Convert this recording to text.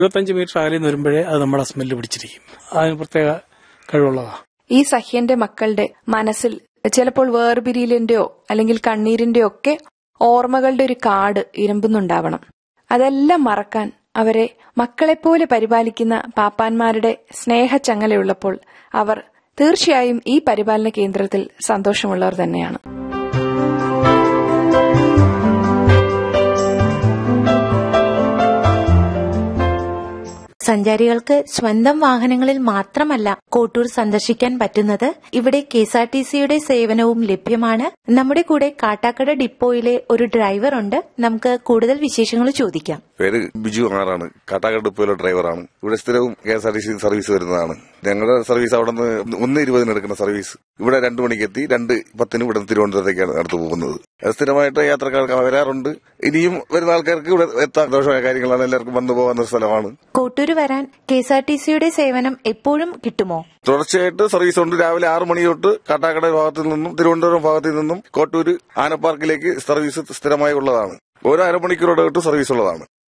ഇരുപത്തഞ്ച് മീറ്റർ അകലിൽ നിന്ന് വരുമ്പോഴേ അത് നമ്മളെ സ്മെല്ല് പിടിച്ചിരിക്കും അതിന് പ്രത്യേക കഴിവുള്ളതാണ് ഈ സഹ്യന്റെ മക്കളുടെ മനസ്സിൽ ചിലപ്പോൾ വേർപിരിയലിന്റെയോ അല്ലെങ്കിൽ കണ്ണീരിന്റെയോ ഒക്കെ ഓർമ്മകളുടെ ഒരു കാട് ഇരമ്പുന്നുണ്ടാവണം അതെല്ലാം മറക്കാൻ അവരെ മക്കളെപ്പോലെ പരിപാലിക്കുന്ന പാപ്പാന്മാരുടെ സ്നേഹച്ചങ്ങലയുള്ളപ്പോൾ അവർ തീർച്ചയായും ഈ പരിപാലന കേന്ദ്രത്തിൽ സന്തോഷമുള്ളവർ തന്നെയാണ് സഞ്ചാരികൾക്ക് സ്വന്തം വാഹനങ്ങളിൽ മാത്രമല്ല കോട്ടൂർ സന്ദർശിക്കാൻ പറ്റുന്നത് ഇവിടെ കെ എസ് ആർ ടി സിയുടെ സേവനവും ലഭ്യമാണ് നമ്മുടെ കൂടെ കാട്ടാക്കട ഡിപ്പോയിലെ ഒരു ഡ്രൈവർ ഉണ്ട് നമുക്ക് കൂടുതൽ വിശേഷങ്ങൾ ചോദിക്കാം പേര് ബിജു ആറാണ് കാട്ടാക്കട ഡിപ്പോയിലെ ഡ്രൈവറാണ് ഇവിടെ സ്ഥിരവും K S R T C service വരുന്നതാണ് ഞങ്ങളുടെ സർവീസ് അവിടെ നിന്ന് ഒന്ന് ഇരുപതിന് എടുക്കുന്ന സർവീസ് ഇവിടെ രണ്ടു മണിക്ക് എത്തി രണ്ട് പത്തിന് ഇവിടെ തിരുവനന്തപുരത്തേക്കാണ് അടുത്ത് പോകുന്നത് അത് സ്ഥിരമായിട്ട് യാത്രക്കാർക്ക് വരാറുണ്ട് ഇനിയും വരുന്ന ആൾക്കാർക്ക് ഇവിടെ എത്താൻ ദോഷമായ കാര്യങ്ങളാണ് എല്ലാവർക്കും വന്നു പോകുന്ന സ്ഥലമാണ് കോട്ടൂര് വരാൻ കെ എസ് ആർ ടി സിയുടെ സേവനം എപ്പോഴും കിട്ടുമോ തുടർച്ചയായിട്ട് സർവീസ് ഉണ്ട് രാവിലെ ആറ് മണി തൊട്ട് കാട്ടാക്കട ഭാഗത്തു നിന്നും തിരുവനന്തപുരം ഭാഗത്തു നിന്നും കോട്ടൂര് ആനപ്പാർക്കിലേക്ക് സർവീസ് സ്ഥിരമായി ഉള്ളതാണ് ഓരോ അരമണിക്കൂറോടെ സർവീസ് ഉള്ളതാണ്